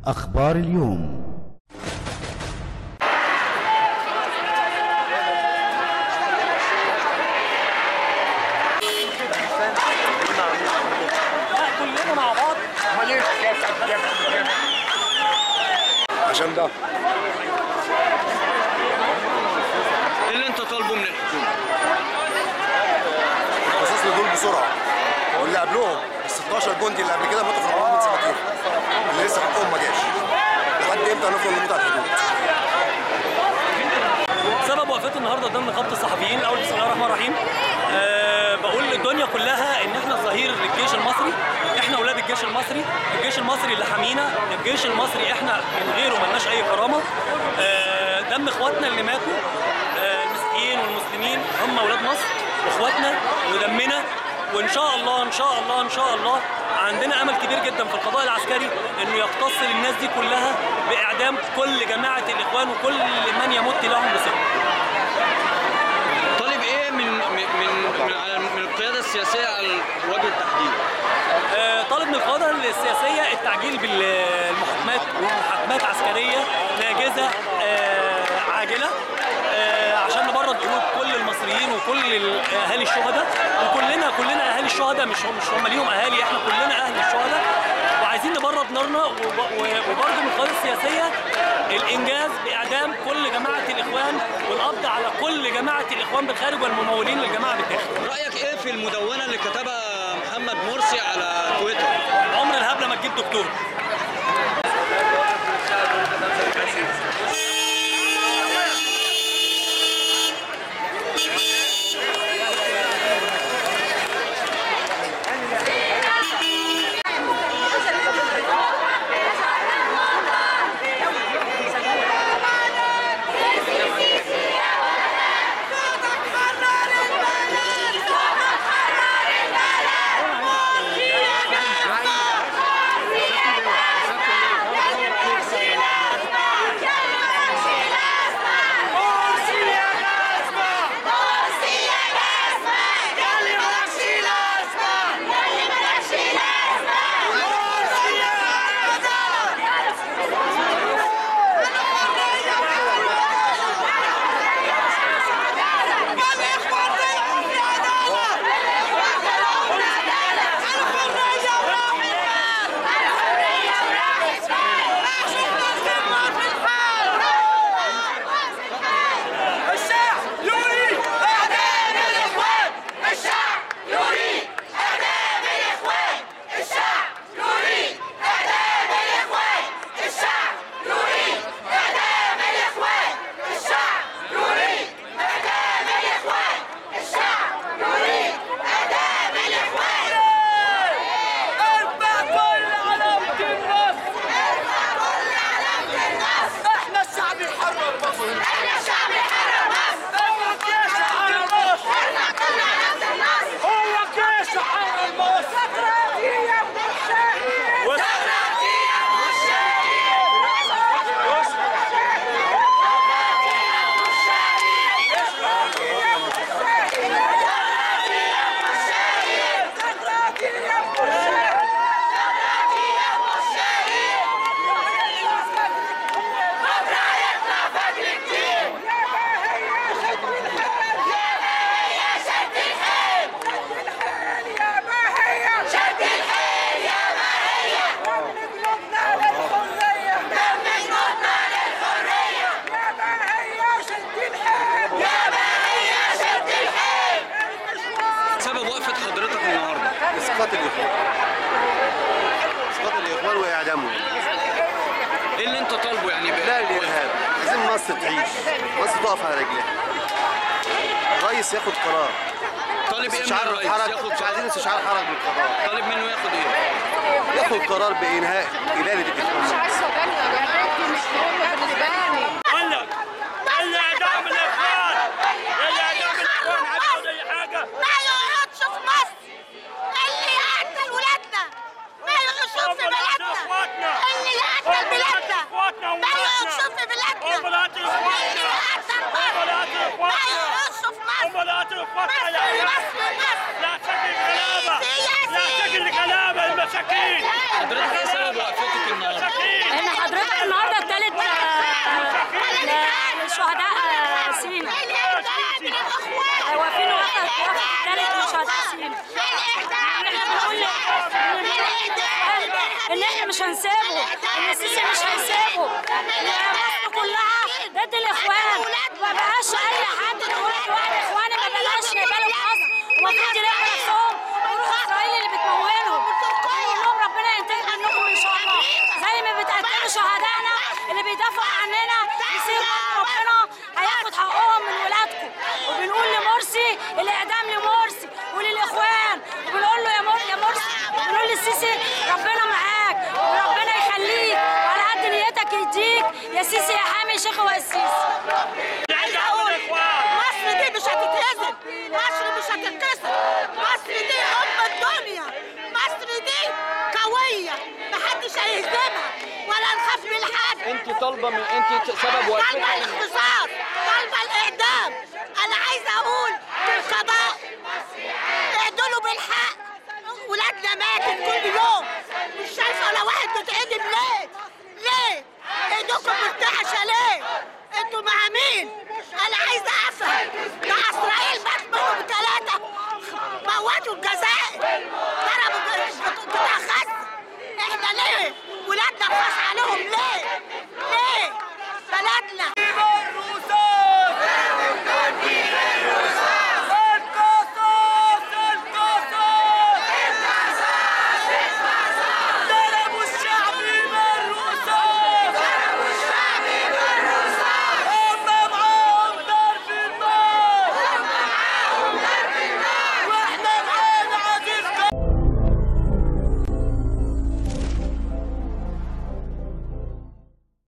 أخبار اليوم كلنا مع بعض عشان ده ايه اللي انت طالبه من الحكومه؟ القصاص دول بسرعه واللي قبلهم ال 16 جندي اللي قبل كده ماتوا في رمضان من سنتين اللي لسه حقهم ما جاش لحد امتى هنفضل نموت على الحدود سبب وقفتي النهارده ضمن خط الصحفيين الاول بسم الله الرحمن الرحيم أه بقول للدنيا كلها ان احنا ظهير الجيش المصري احنا اولاد الجيش المصري الجيش المصري اللي حامينا الجيش المصري احنا من غيره ملناش اي كرامه أه دم اخواتنا اللي ماتوا أه المسيحيين والمسلمين هم اولاد مصر واخواتنا ودمنا وان شاء الله ان شاء الله ان شاء الله عندنا امل كبير جدا في القضاء العسكري انه يقتصر الناس دي كلها باعدام كل جماعه الاخوان وكل من يمت لهم بصدق طالب ايه من من من من, على من القياده السياسيه على وجه التحديد؟ آه، طالب من القياده السياسيه التعجيل بالمحاكمات ومحاكمات عسكريه ناجزه آه، عاجله آه، عشان نبرد قلوب كل المصريين وكل ال- اهالي الشهداء وكلنا كلنا اهالي الشهداء مش هم مش هم ليهم اهالي احنا كلنا اهل الشهداء وعايزين نبرد نارنا وب- و- وبرضه من القياده السياسيه الانجاز باعدام كل جماعه الاخوان والقبض على كل جماعه الاخوان بالخارج والممولين للجماعه بالداخل رايك ايه في المدونه اللي كتبها محمد مرسي على تويتر؟ عمر الهبله ما تجيب دكتور الشعب يريد اعدام الاخوان الشعب يريد اعدام الاخوان الشعب يريد اعدام الاخوان الشعب يريد اعدام الاخوان الشعب يريد اعدام الاخوان الشعب يريد اعدام الاخوان ارفع كل علامة النصر ارفع كل علامة النصر احنا الشعب الحر المصري احنا الشعب الحر مصر هو الجيش حر مصر ارفع كل علامة النصر هو الجيش حر مصر سكراتية والشهيد سكراتية شد الحيل يا ما هي دم جنودنا للحرية دم جنودنا للحرية يا ما هي شد الحيل يا ما هي شد الحيل سبب وقفه حضرتك النهارده اسقاط الاخوان اسقاط الاخوان واعدامهم ايه اللي انت طالبه يعني ب- لا الارهاب عايزين مصر تعيش مصر تقف على رجليها الرئيس ياخد قرار طالب ايه من استشعار الرئيس؟ حرج ياخد مش عايزين استشعار حرج من القضاء طالب منه ياخد ايه؟ ياخد قرار بانهاء اباده الاخوان عايزه تانية يا جماعه مش مهم بالنسبه لي ولا اللي اعدام الاخوان اللي اعدام الاخوان عايز اي حاجه ما يقعدش في مصر اللي يقتل ولادنا ما يقعدش في بلادنا اللي يقتل بلادنا ما يقعدش في بلادنا امهات اللي اخواتنا يقتل امهات مصر ما اخواتنا يقعدش في مصر امهات اخواتنا مصر يا مصر مصر لا تجي الغلابه لا تجي الغلابه المساكين حضرتك ايه سبب وقفتك النهارده؟ مساكين احنا الإخوان الإعدام احنا بنقول ان احنا مش هنسيبه ان السيسي مش هيسيبه يا مصر كلها ضد الاخوان ما بقاش اي حد تقول واحد اخواني ما بلاش نقبله في مصر المفروض يلاقوا نفسهم ويروحوا اسرائيل اللي بتمولهم ويقول لهم ربنا ينتقم منكم ان شاء الله زي ما بتقدموا شهدائنا اللي بيدافعوا عننا يصير برضه ربنا هياخد حقهم من ولادكم وبنقول لمرسي الاعدام لمرسي وللاخوان وبنقول له يا مر يا مرسي بنقول للسيسي ربنا معاك وربنا يخليك وعلى قد نيتك يديك يا سيسي يا حامي شيخ والسيسي عايزه اقول مصر دي مش هتتهزم مصر مش هتتكسر مصر دي ام الدنيا مصر دي قويه محدش هيهزمها ولا نخاف من حد انت طالبه من انت سبب طالبه وقفتك الاختصار طالبه الاعدام انا عايزه اقول للقضاء اعدلوا بالحق ولادنا ماتت كل يوم مش شايفه ولا واحد بيتعدم ليه ليه ايدكم مرتعشه ليه انتوا مع مين انا عايزه افهم مع اسرائيل